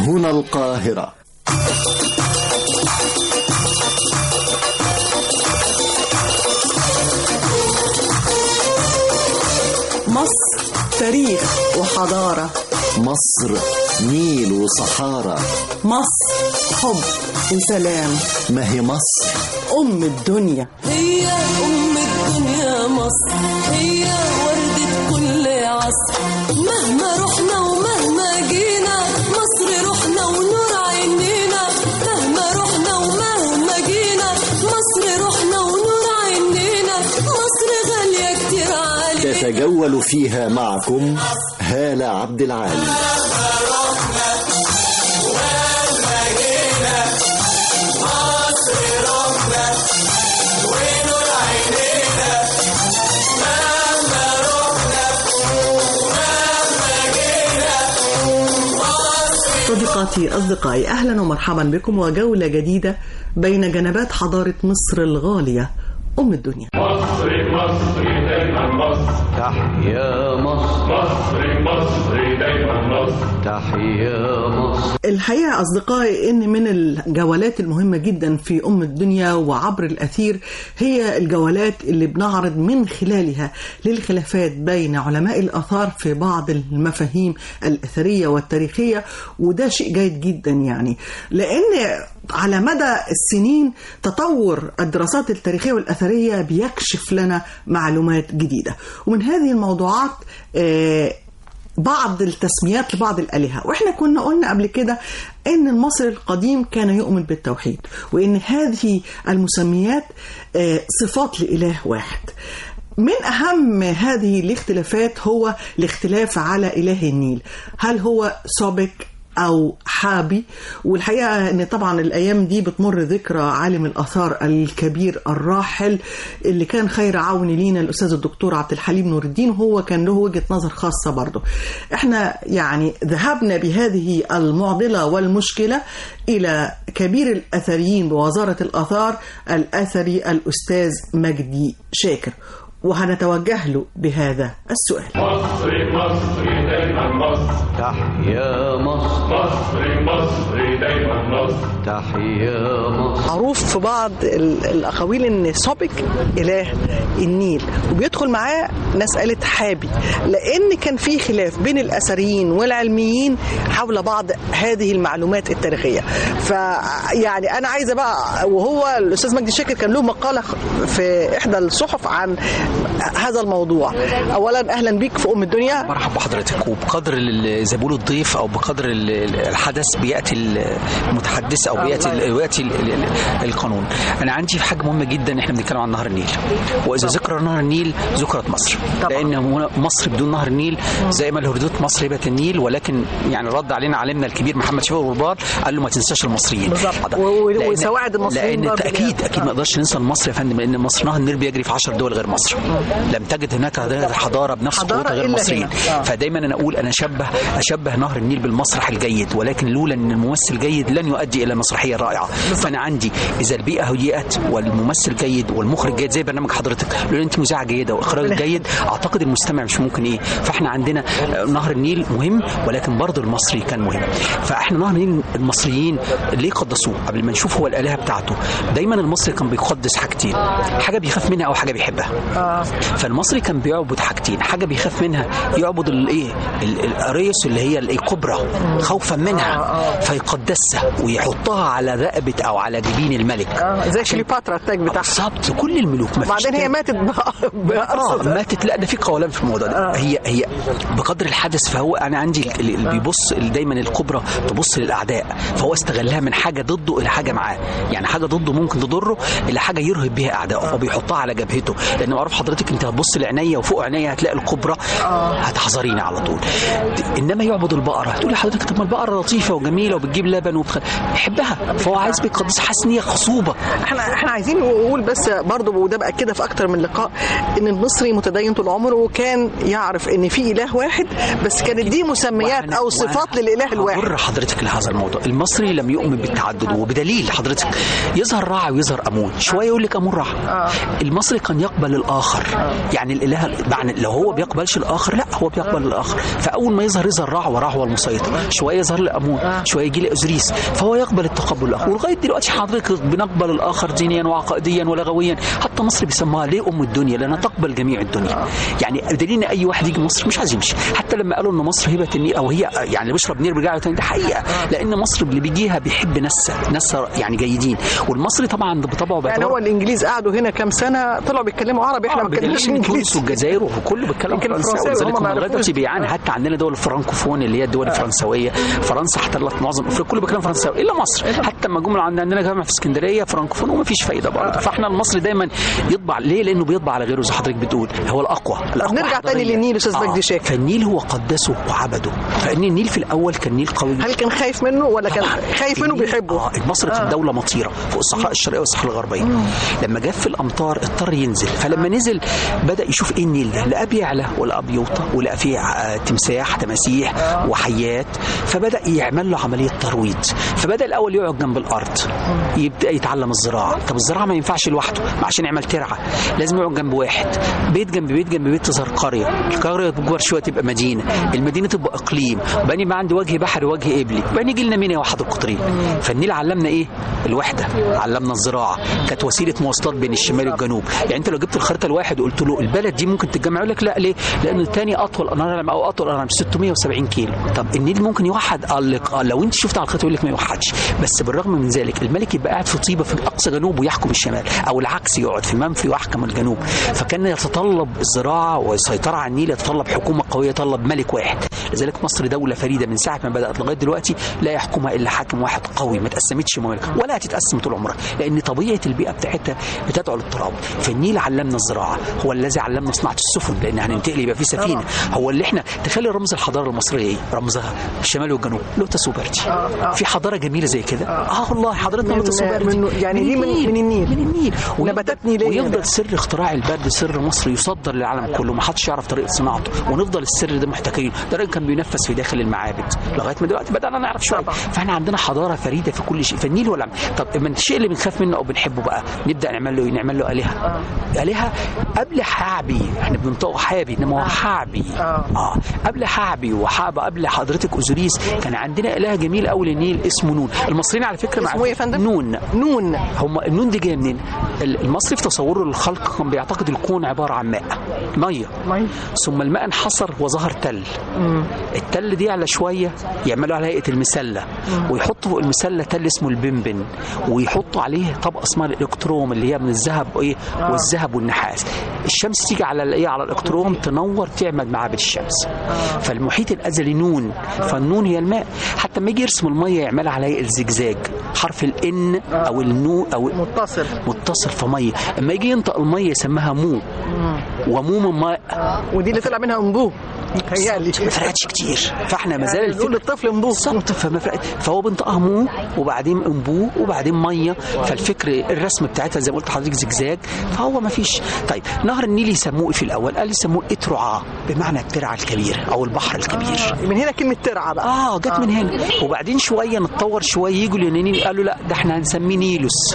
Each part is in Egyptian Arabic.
هنا القاهرة مصر تاريخ وحضارة مصر نيل وصحارى مصر حب وسلام ما هي مصر أم الدنيا هي أم الدنيا مصر هي وردة كل عصر مهما رحنا ومهما جينا مصر رحنا ونور عينينا مهما رحنا ومهما جينا مصر رحنا ونور عينينا مصر غالية كتير علينا تتجول فيها معكم هالة عبد العالي صديقاتي أصدقائي أهلا ومرحبا بكم وجولة جديدة بين جنبات حضارة مصر الغالية أم الدنيا مصري مصري دايما مصر تحيا مصر مصري مصري دايما مصر تحيا مصر الحقيقة أصدقائي إن من الجولات المهمة جدا في أم الدنيا وعبر الأثير هي الجولات اللي بنعرض من خلالها للخلافات بين علماء الآثار في بعض المفاهيم الأثرية والتاريخية وده شيء جيد جدا يعني لأن على مدى السنين تطور الدراسات التاريخية والأثرية بيكشف لنا معلومات جديدة ومن هذه الموضوعات آه بعض التسميات لبعض الآلهة وإحنا كنا قلنا قبل كده إن المصري القديم كان يؤمن بالتوحيد وإن هذه المسميات آه، صفات لإله واحد من أهم هذه الاختلافات هو الاختلاف على إله النيل هل هو سوبك أو حابي والحقيقة أن طبعا الأيام دي بتمر ذكرى عالم الآثار الكبير الراحل اللي كان خير عون لينا الأستاذ الدكتور عبد الحليم نور الدين وهو كان له وجهة نظر خاصة برضه احنا يعني ذهبنا بهذه المعضلة والمشكلة إلى كبير الأثريين بوزارة الآثار الأثري الأستاذ مجدي شاكر وهنتوجه له بهذا السؤال مصري مصري دايما مصر تحيا مصر مصري مصري دايما مصر تحيا مصر معروف في بعض ال- الاقاويل ان سوبك اله النيل وبيدخل معاه مساله حابي لان كان في خلاف بين الاثريين والعلميين حول بعض هذه المعلومات التاريخيه فيعني انا عايزه بقى وهو الاستاذ مجدي شاكر كان له مقاله في احدى الصحف عن هذا الموضوع اولا اهلا بيك في ام الدنيا مرحبا بحضرتك وبقدر ال- زي ما بيقولوا الضيف او بقدر ال- ال- الحدث بياتي المتحدث او بياتي ال- بياتي ال- ال- القانون انا عندي حاجه مهمه جدا احنا بنتكلم عن نهر النيل واذا ذكر نهر النيل ذكرت مصر طبعا. لان هنا مصر بدون نهر النيل زي ما الهردوت مصر هبه النيل ولكن يعني رد علينا عالمنا الكبير محمد شفيق الغربال قال له ما تنساش المصريين بالظبط. حضر. و- و- لأن- وسواعد المصريين لان برضه اكيد ليها. اكيد ما نقدرش ننسى مصر يا فندم لان مصر نهر النيل بيجري في 10 دول غير مصر لم تجد هناك حضاره بنفس حضارة قوتها غير إلا المصريين هنا. آه. فدايما انا اقول انا اشبه اشبه نهر النيل بالمسرح الجيد ولكن لولا ان الممثل جيد لن يؤدي الى المسرحيه الرائعه فانا عندي اذا البيئه هيئت والممثل جيد والمخرج جيد زي برنامج حضرتك لولا انت مذيعه جيده واخراج جيد اعتقد المستمع مش ممكن ايه فاحنا عندنا آه، نهر النيل مهم ولكن برضه المصري كان مهم فاحنا نهر النيل المصريين ليه قدسوه قبل ما نشوف هو الالهه بتاعته دايما المصري كان بيقدس حاجتين حاجه بيخاف منها او حاجه بيحبها فالمصري كان بيعبد حاجتين حاجه بيخاف منها يعبد الايه ال- الاريس اللي هي الكبرى خوفا منها فيقدسها ويحطها على رقبه او على جبين الملك زي كليوباترا التاج بتاعها بالظبط كل الملوك ما فيش بعدين هي تاني. ماتت بقى- اه بأرصد ماتت لا ده في قولان في الموضوع ده هي هي بقدر الحدث فهو انا عندي اللي اللي بيبص اللي دايما الكبرى تبص للاعداء فهو استغلها من حاجه ضده الى حاجه معاه يعني حاجه ضده ممكن تضره الى حاجه يرهب بها اعدائه فبيحطها على جبهته لان معروف حضرتك انت هتبص لعينيا وفوق عينيا هتلاقي الكبرى هتحذريني على طول انما يعبد البقره هتقولي حضرتك طب ما البقره لطيفه وجميله وبتجيب لبن وبتخ... يحبها فهو عايز بيقدس حاسس ان هي خصوبه احنا احنا عايزين نقول بس برضه وده بقى كده في اكتر من لقاء ان المصري متدين طول عمره وكان يعرف ان في اله واحد بس كانت دي مسميات وأنا- او صفات وأنا للاله الواحد هضر حضرتك لهذا الموضوع المصري لم يؤمن بالتعدد وبدليل حضرتك يظهر راعي ويظهر امون شويه يقول لك امون راعي المصري كان يقبل الاخر يعني الاله معنى لو هو بيقبلش الاخر لا هو بيقبل الاخر فاول ما يظهر يظهر رعوه رعوه المسيطر شويه يظهر لي امون شويه يجي لي ازريس فهو يقبل التقبل الاخر ولغايه دلوقتي حضرتك بنقبل الاخر دينيا وعقائديا ولغويا حتى مصر بيسموها ليه ام الدنيا لانها تقبل جميع الدنيا يعني دليل ان اي واحد يجي مصر مش عايز يمشي حتى لما قالوا ان مصر هبه النيل او هي يعني اللي بيشرب نيل بيرجع له تاني ده حقيقه لان مصر اللي بيجيها بيحب ناسها ناسها يعني جيدين والمصري طبعا بطبعه يعني بيعتبر هو الانجليز قعدوا هنا كام سنه طلعوا بيتكلموا عربي احنا ما بنتكلمش بيتكلموا تونس انجليزي والجزائر وكله بيتكلم بيتكلم فرنساوي فرنساوي، ولذلك هم ما هم لغايه يعرفوش. دلوقتي بيعاني حتى عندنا دول الفرنكوفون اللي هي الدول الفرنسويه فرنسا احتلت معظم افريقيا كله بيتكلم فرنساوي الا مصر حتى لما جم عند- عندنا جامعه في اسكندريه فرنكوفون وما فيش فايده برضه فاحنا المصري دايما يطبع ليه لانه بيطبع على غيره زي حضرتك بتقول هو الاقوى الاقوى نرجع تاني حضارياً. للنيل أستاذ مجدي شاكر. فالنيل هو قدسه وعبده فان النيل في الاول كان نيل قوي هل كان خايف منه ولا كان طبعاً. خايف منه النيل- بيحبه اه مصر كانت دوله مطيره فوق الصحراء الشرقيه والصحراء الغربيه لما جف الامطار اضطر ينزل فلما نزل بدا يشوف ايه النيل ده لقى بيعلى ولقى بيوطى ولقى فيه آه، تمساح تماسيح وحيات فبدا يعمل له عمليه ترويض فبدا الاول يقعد جنب الارض يبدا يتعلم الزراعه طب الزراعه ما ينفعش لوحده ما عشان يعمل ترعه لازم يقعد جنب واحد بيت جنب بيت جنب بيت تظهر قريه القريه تكبر شويه تبقى مدينه المدينه تبقى اقليم وبعدين يبقى عندي وجه بحري وجه قبلي وبعدين يجي لنا مينا واحد القطرين فالنيل علمنا ايه الوحده علمنا الزراعه كانت وسيله مواصلات بين الشمال والجنوب يعني انت لو جبت الخريطه الواحد وقلت له البلد دي ممكن تتجمع يقول لك لا ليه لان الثاني اطول انهار او اطول انهار 670 كيلو طب النيل ممكن يوحد قال لك آه لو انت شفت على الخريطه يقول لك ما يوحدش بس بالرغم من ذلك الملك يبقى قاعد في طيبه في اقصى جنوب ويحكم الشمال او العكس يقعد في منفي ويحكم الجنوب فكان يتطلب الزراعه والسيطره على النيل يتطلب حكومه قويه يتطلب ملك واحد لذلك مصر دوله فريده من ساعه ما بدات لغايه دلوقتي لا يحكمها الا حاكم واحد قوي ما تقسمتش ممالك ولا هتتقسم طول عمرها لان طبيعه البيئه بتاعتها بتدعو للتراب فالنيل علمنا الزراعه هو الذي علمنا صناعه السفن لان هننتقل يبقى في سفينه هو اللي احنا تخيل رمز الحضاره المصريه ايه رمزها الشمال والجنوب لوتس وبرتي في حضاره جميله زي كده اه والله حضرتنا من- لوتس وبرتي من- يعني دي من- من النيل. من النيل نباتات نيلية ويفضل بقى. سر اختراع البرد سر مصر يصدر للعالم كله ما حدش يعرف طريقه صناعته ونفضل السر ده محتكرين ده راجل كان بينفذ في داخل المعابد لغايه ما دلوقتي بدانا نعرف شويه فاحنا عندنا حضاره فريده في كل شيء فالنيل ولا طب ما الشيء اللي بنخاف منه او بنحبه بقى نبدا نعمل له إيه؟ نعمل له الهه الهه قبل حعبي احنا بننطقه حابي انما هو حعبي اه قبل حعبي وحابه قبل حضرتك اوزوريس كان عندنا اله جميل قوي للنيل اسمه نون المصريين على فكره اسمه ايه يا فندم؟ نون نون هم النون دي جايه منين؟ المصري في تصوره للخلق كان بيعتقد الكون عباره عن ماء ميه مية. ثم الماء انحصر وظهر تل التل دي على شويه يعملوا على هيئه المسله ويحطوا فوق المسله تل اسمه البنبن ويحطوا عليه طبقه اسمها الالكتروم اللي هي من الذهب وايه والذهب والنحاس الشمس تيجي على الايه على الالكتروم تنور تعمل معابد الشمس فالمحيط الازلي نون فالنون هي الماء حتى لما يجي يرسم الميه يعملها على هيئه زجزاج حرف الان او النو او متصل متصل في ميه اما يجي ينطق الميه يسميها مو ومو من ماء ودي اللي طلع منها انبوه متهيألي ما فرقتش كتير فاحنا ما زال نقول الفكر للطفل انبوه بالظبط فما فرقت فهو بينطقها مو وبعدين انبو وبعدين ميه فالفكر الرسم بتاعتها زي ما قلت لحضرتك زجزاج فهو ما فيش طيب نهر النيل يسموه إيه في الاول قال يسموه اترعا بمعنى الترعه الكبير او البحر الكبير من هنا كلمة ترعى بقى اه جت من هنا وبعدين شويه نتطور شويه يجوا اليونانيين قالوا لا ده احنا هنسميه نيلوس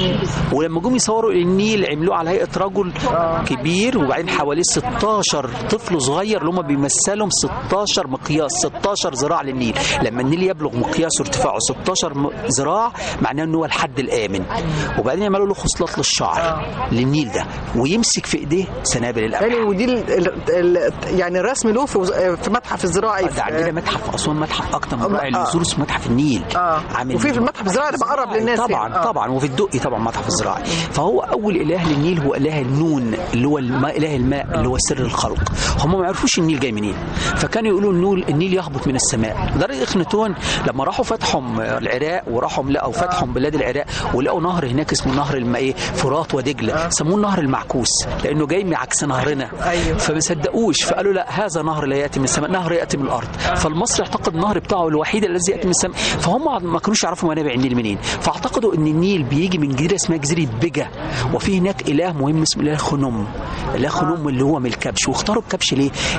ولما جم يصوروا النيل عملوه على هيئه رجل كبير وبعدين حواليه 16 طفل صغير اللي هم بيمثلهم 16 مقياس 16 ذراع للنيل لما النيل يبلغ مقياس ارتفاعه 16 م- ذراع معناه ان هو الحد الامن وبعدين يعملوا له خصلات للشعر للنيل ده ويمسك في ايديه سنابل القمح يعني ودي ال ال ال يعني الرسم له في, وز- في متحف الزراعي ده عندنا متحف في اسوان متحف اكتر من رائع اللي آه. يزور اسمه متحف النيل اه عامل وفي في المتحف الزراعي ده بقرب للناس طبعا يعني. آه. طبعا وفي الدقي طبعا متحف الزراعي فهو اول اله للنيل هو اله النون اللي هو الماء اله الماء اللي هو سر الخلق هم ما يعرفوش النيل جاي منين فكانوا يقولوا النول النيل يهبط من السماء لدرجه اخناتون لما راحوا فتحهم العراق وراحوا لقوا فتحهم بلاد العراق ولقوا نهر هناك اسمه نهر الماء ايه فرات ودجله سموه النهر المعكوس لانه جاي من عكس نهرنا أيوه. فما صدقوش فقالوا لا هذا نهر لا ياتي من السماء نهر ياتي من الارض فالمصري اعتقد النهر بتاعه الوحيد الذي ياتي من السماء فهم ما كانوش يعرفوا منابع النيل منين فاعتقدوا ان النيل بيجي من جزيره اسمها جزيره بجا وفي هناك اله مهم اسمه اله خنم اله خنم اللي هو من الكبش واختاروا الكبش ليه؟ الكبش معروف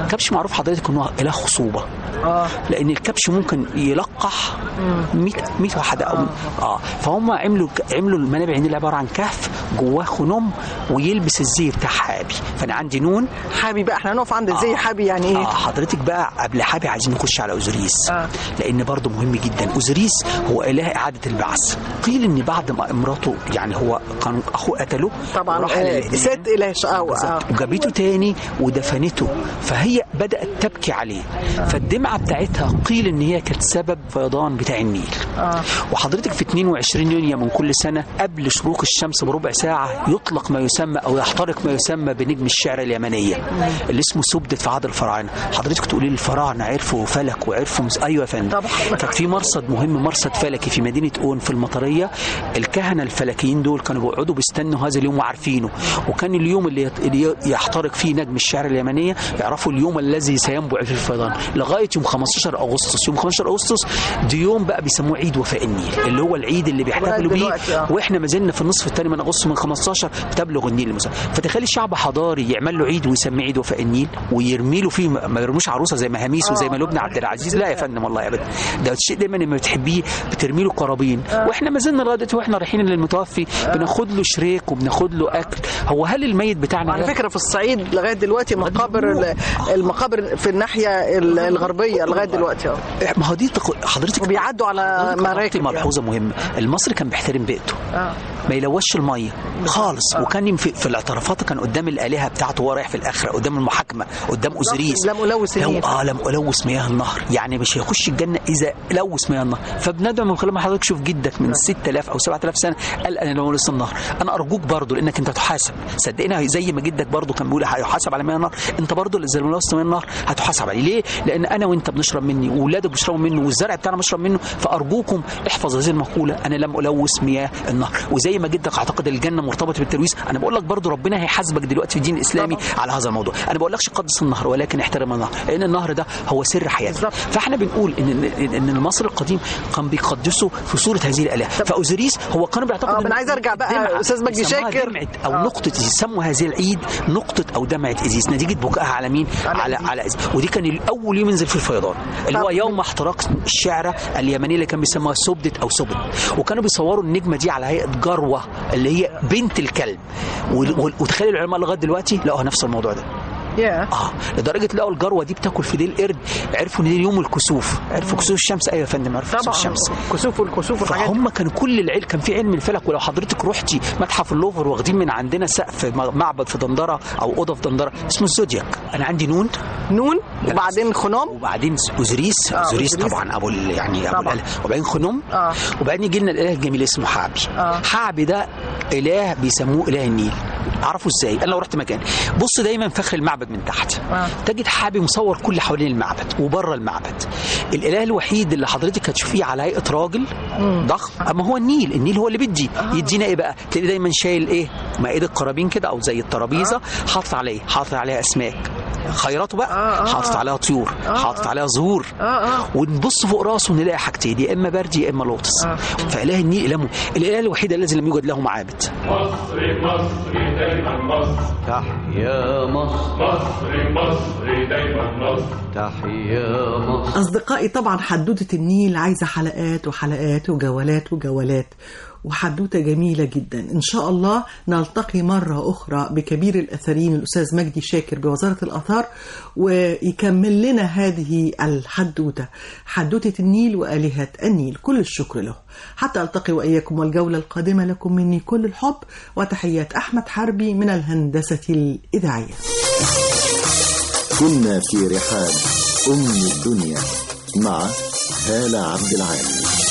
معروف حضرتك انه اله خصوبه اه لان الكبش ممكن يلقح 100 100 واحده او اه فهم عملوا عملوا المنابع النيل عباره عن كهف جواه خنم ويلبس الزي بتاع حابي فانا عندي نون حابي بقى احنا هنقف عند زي حابي يعني ايه اه حضرتك بقى قبل حابي عايزين نخش على اوزوريس آه. لان برضه مهم جدا اوزوريس هو اله اعاده البعث قيل ان بعد ما امراته يعني هو كان اخوه قتله طبعا وراح آه، للدين. ست اله ش- اه اه وجابته تاني ودفنته فهي بدأت تبكي عليه فالدمعة بتاعتها قيل ان هي كانت سبب فيضان بتاع النيل آه. وحضرتك في 22 يونيو من كل سنة قبل شروق الشمس بربع ساعة يطلق ما يسمى او يحترق ما يسمى بنجم الشعر اليمنية اللي اسمه سبدة في عهد الفراعنة حضرتك تقولي لي الفراعنة عرفوا فلك وعرفوا مس... ايوه يا فندم طبعا. كان في مرصد مهم مرصد فلكي في مدينة اون في المطرية الكهنة الفلكيين دول كانوا بيقعدوا بيستنوا هذا اليوم وعارفينه وكان اليوم اللي يت- اللي يحترق فيه نجم الشعر اليمنية يعرفوا اليوم الذي سينبع فيه الفيضان لغاية يوم 15 أغسطس يوم 15 أغسطس دي يوم بقى بيسموه عيد وفاء النيل اللي هو العيد اللي بيحتفلوا بيه دلوقتي، آه. واحنا ما زلنا في النصف الثاني من اغسطس من 15 بتبلغ النيل المسا فتخيلي شعب حضاري يعمل له عيد ويسميه عيد وفاء النيل ويرمي له فيه ما يرموش عروسه زي مهاميس وزي ما لبنى عبد العزيز لا يا فندم والله ابدا ده الشيء دايما لما بتحبيه بترمي له قرابين واحنا ما زلنا لغايه دلوقتي واحنا رايحين للمتوفي بناخد له شريك وبناخد له اكل هو هل الميت بتاعنا على ده- فكره في الصعيد لغايه دلوقتي مقابر ال- المقابر في الناحيه ال- الغربيه لغايه دلوقتي اه ما هو دي تق- حضرتك وبيعدوا على حضرتك مراكب لاحظتي يعني. ملحوظه مهمه المصري كان بيحترم بيئته اه ما يلوثش الميه خالص وكان في, في الاعترافات كان قدام الالهه بتاعته وهو رايح في الاخره قدام المحاكمه قدام اوزيريس لم ألوث لو النيل. اه لم الوث مياه النهر يعني مش هيخش الجنه اذا لوث مياه النهر فبندعو من خلال ما حضرتك شوف جدك من 6000 او 7000 سنه قال انا لو لوث النهر انا ارجوك برضو لانك انت هتحاسب صدقني زي ما جدك برضو كان بيقول هيحاسب على مياه النهر انت برضو اذا لوثت مياه النهر هتحاسب عليه ليه؟ لان انا وانت بنشرب مني واولادك بيشربوا منه والزرع بتاعنا بيشرب منه فارجوكم احفظ هذه المقوله انا لم الوث مياه النهر وزي ما جدك اعتقد الجنه مرتبطه بالتلويث انا بقول لك برضو ربنا هيحاسبك دلوقتي في الدين الاسلامي على هذا الموضوع انا بقول لكش قدس النهر ولكن احترم النهر لان النهر ده هو سر حياتنا بالظبط. فاحنا بنقول ان ان إن المصري القديم كان بيقدسه في صوره هذه الالهه فاوزيريس هو كانوا بيعتقدوا آه، إن أنا عايز أرجع بقى دمعة أستاذ مجدي يسموها شاكر. دمعة او آه. نقطه يسموا هذه العيد نقطه او دمعه ازيس نتيجه بكائها على مين على على إزيس. على إزيس. ودي كان الاول يوم ينزل فيه الفيضان اللي هو طب- يوم احتراق الشعره اليمنيه اللي كان بيسموها سبدة او سبد وكانوا بيصوروا النجمه دي على هيئه جروه اللي هي بنت الكلب وال- وال- وتخيل العلماء لغايه دلوقتي لقوا نفس الموضوع ده يا اه لدرجه لقوا الجروه دي بتاكل في ديل قرد عرفوا ان دي يوم الكسوف عرفوا كسوف الشمس ايوه يا فندم عرفوا كسوف طبعا الشمس كسوف والكسوف والحاجات دي. فهم كان كل العلم كان في علم الفلك ولو حضرتك رحتي متحف اللوفر واخدين من عندنا سقف م- معبد في دندره او اوضه في دندره اسمه الزودياك انا عندي نون نون وبعدين خنوم وبعدين اوزوريس آه، اوزوريس أوزوريس. طبعا ابو ال- يعني ابو طبعا. الاله وبعدين خنوم آه. وبعدين يجي لنا الاله الجميل اسمه حابي آه. حابي ده اله بيسموه اله النيل اعرفه ازاي انا لو رحت مكان بص دايما فخر المعبد من تحت آه. تجد حابي مصور كل حوالين المعبد وبره المعبد الاله الوحيد اللي حضرتك هتشوفيه على هيئه راجل ضخم اما هو النيل النيل هو اللي بيدي يدينا ايه بقى تلاقيه دايما شايل ايه مائده قرابين كده او زي الترابيزه حاطط عليه حاطط عليها اسماك خيراته بقى آه، آه. حاطط عليها طيور حاطط عليها زهور اه اه ونبص فوق راسه نلاقي حاجتين يا اما برد يا اما لوطس آه. فاله النيل اله م- الاله الوحيد الذي لم يوجد له معابد مصري مصري دايما مصر تحيا مصر مصري مصري دايما مصر تحيا مصر أصدقائي طبعا حدوتة النيل عايزة حلقات وحلقات وجولات وجولات وحدوتة جميلة جدا إن شاء الله نلتقي مرة أخرى بكبير الأثريين الأستاذ مجدي شاكر بوزارة الآثار ويكمل لنا هذه الحدوتة حدوتة النيل وآلهة النيل كل الشكر له حتى ألتقي وإياكم والجولة القادمة لكم مني كل الحب وتحيات أحمد حربي من الهندسة الإذاعية كنا في رحاب أم الدنيا مع هالة عبد العال